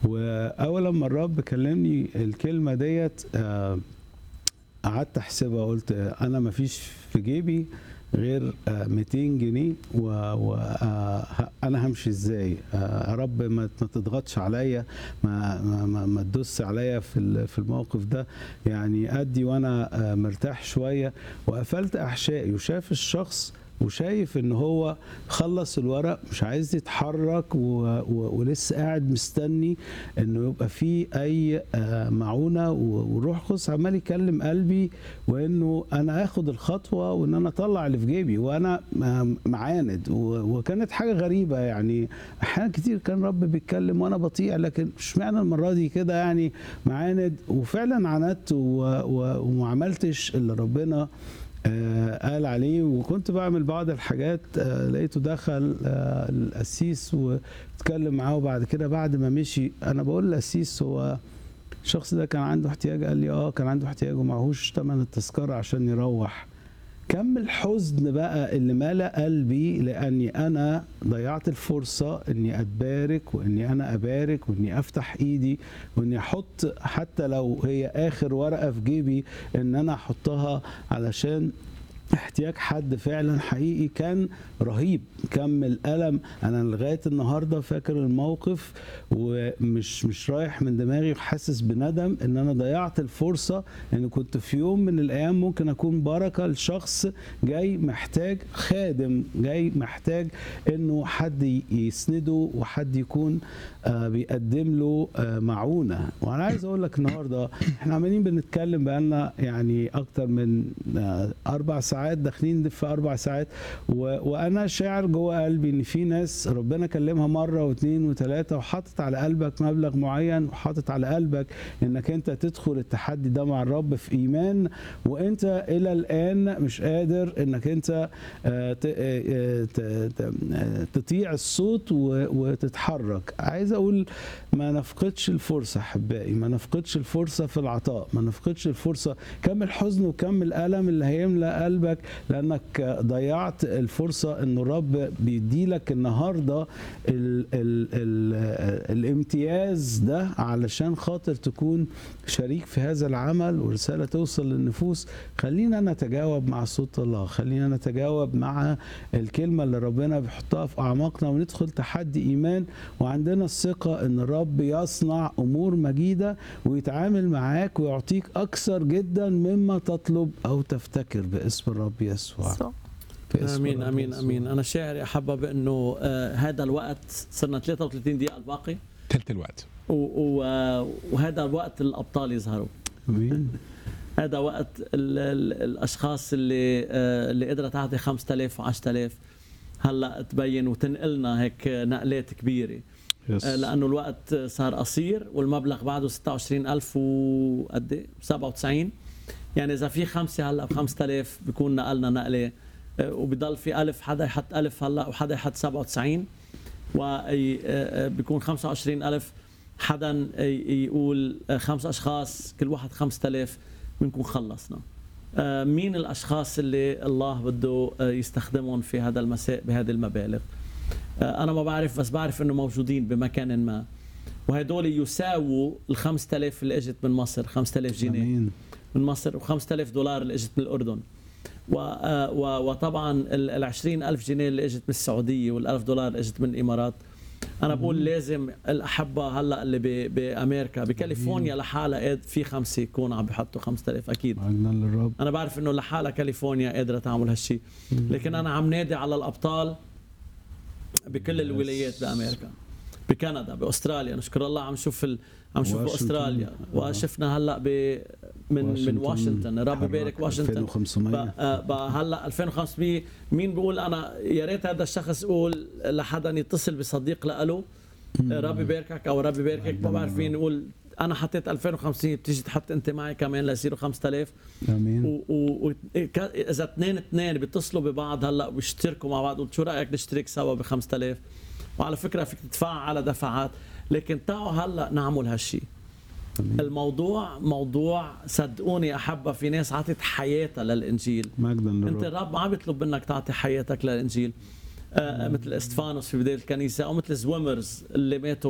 واول لما الرب كلمني الكلمه ديت آه، قعدت احسبها قلت آه، انا ما فيش في جيبي غير آه، 200 جنيه وانا همشي ازاي آه، يا رب ما ما تضغطش عليا ما ما ما, ما تدوس عليا في ال- في الموقف ده يعني ادي وانا آه، مرتاح شويه وقفلت احشائي وشاف الشخص وشايف ان هو خلص الورق مش عايز يتحرك و... و... ولسه قاعد مستني انه يبقى فيه اي آه، معونه و- والروح القدس عمال يكلم قلبي وانه انا اخد الخطوه وان انا اطلع اللي في جيبي وانا م- معاند و... وكانت حاجه غريبه يعني احيانا كتير كان رب بيتكلم وانا بطيع لكن اشمعنى المره دي كده يعني معاند وفعلا عاندت و... و... وما عملتش اللي ربنا آه، قال عليه وكنت بعمل بعض الحاجات آه، لقيته دخل آه، القسيس واتكلم معاه وبعد كده بعد ما مشي انا بقول للقسيس هو الشخص ده كان عنده احتياج قال لي اه كان عنده احتياج ومعهوش ثمن التذكره عشان يروح كم الحزن بقى اللي ملا قلبي لاني انا ضيعت الفرصه اني اتبارك واني انا ابارك واني افتح ايدي واني احط حتى لو هي اخر ورقه في جيبي ان انا احطها علشان احتياج حد فعلا حقيقي كان رهيب كم الالم انا لغايه النهارده فاكر الموقف ومش مش رايح من دماغي وحاسس بندم ان انا ضيعت الفرصه ان كنت في يوم من الايام ممكن اكون بركه لشخص جاي محتاج خادم جاي محتاج انه حد يسنده وحد يكون آه، بيقدم له آه، معونه وانا عايز اقول لك النهارده احنا عمالين بنتكلم بقالنا يعني اكتر من آه، اربع ساعات داخلين في اربع ساعات و- وانا شاعر جوه قلبي ان في ناس ربنا كلمها مره واثنين وثلاثه وحاطط على قلبك مبلغ معين وحاطط على قلبك انك انت تدخل التحدي ده مع الرب في ايمان وانت الى الان مش قادر انك انت آه، ت- آه، ت- ت- آه، تطيع الصوت و- وتتحرك عايز اقول ما نفقدش الفرصه احبائي ما نفقدش الفرصه في العطاء ما نفقدش الفرصه كم الحزن وكم الالم اللي هيملا قلبك لانك ضيعت الفرصه ان الرب بيديلك النهارده ال ال ال الامتياز ده علشان خاطر تكون شريك في هذا العمل ورساله توصل للنفوس خلينا نتجاوب مع صوت الله خلينا نتجاوب مع الكلمه اللي ربنا بيحطها في اعماقنا وندخل تحدي ايمان وعندنا الثقه ان الرب يصنع امور مجيده ويتعامل معاك ويعطيك اكثر جدا مما تطلب او تفتكر باسم الرب يسوع صح. في اسم امين الرب امين يسوع. امين انا شاعر يا حبه بانه آه هذا الوقت صرنا 33 دقيقه الباقي ثلث الوقت و- و- وهذا وقت الابطال يظهروا امين هذا وقت ال ال الاشخاص اللي آه اللي قدرت تعطي 5000 و10000 هلا تبين وتنقلنا هيك نقلات كبيره يس. آه، لانه الوقت صار قصير والمبلغ بعده 26000 وقد ايه 97 يعني اذا في خمسه هلا ب 5000 بيكون نقلنا نقله آه، وبضل في ألف حدا يحط ألف هلا وحدا يحط 97 وبيكون 25000 حدا ي- يقول آه، خمس اشخاص كل واحد 5000 بنكون خلصنا آه، مين الاشخاص اللي الله بده آه، يستخدمهم في هذا المساء بهذه المبالغ آه، انا ما بعرف بس بعرف انه موجودين بمكان ما وهدول يساووا ال 5000 اللي اجت من مصر 5000 جنيه امين من مصر و5000 دولار اللي اجت من الاردن و آه، و- وطبعا ال 20000 جنيه اللي اجت من السعوديه وال1000 دولار اللي اجت من الامارات انا بقول لازم الاحبه هلا اللي ب- بامريكا بكاليفورنيا لحالها قاد- في خمسه يكونوا عم بيحطوا 5000 اكيد مجدا للرب انا بعرف انه لحالها كاليفورنيا قادره تعمل هالشيء لكن انا عم نادي على الابطال بكل الولايات بامريكا بكندا باستراليا نشكر الله عم نشوف ال... عم نشوف واشنطن. باستراليا آه. وشفنا هلا ب... من من واشنطن رب حرك يبارك واشنطن 2500 بقى, آه، بقى هلا 2500 مين بيقول انا يا ريت هذا الشخص يقول لحدا يتصل بصديق له ربي يباركك او ربي يباركك ما بعرف مين يقول انا حطيت 2500 بتيجي تحط انت معي كمان ليصيروا 5000 امين و... و... و... ك- اذا اثنين اثنين بيتصلوا ببعض هلا ويشتركوا مع بعض قلت شو رايك نشترك سوا ب 5000 وعلى فكره فيك تدفع على دفعات لكن تعوا هلا نعمل هالشيء امين الموضوع موضوع صدقوني احبه في ناس عطت حياتها للانجيل مجدا انت للرب الرب ما عم يطلب منك تعطي حياتك للانجيل آه مثل استفانوس في بدايه الكنيسه او مثل زويمرز اللي ماتوا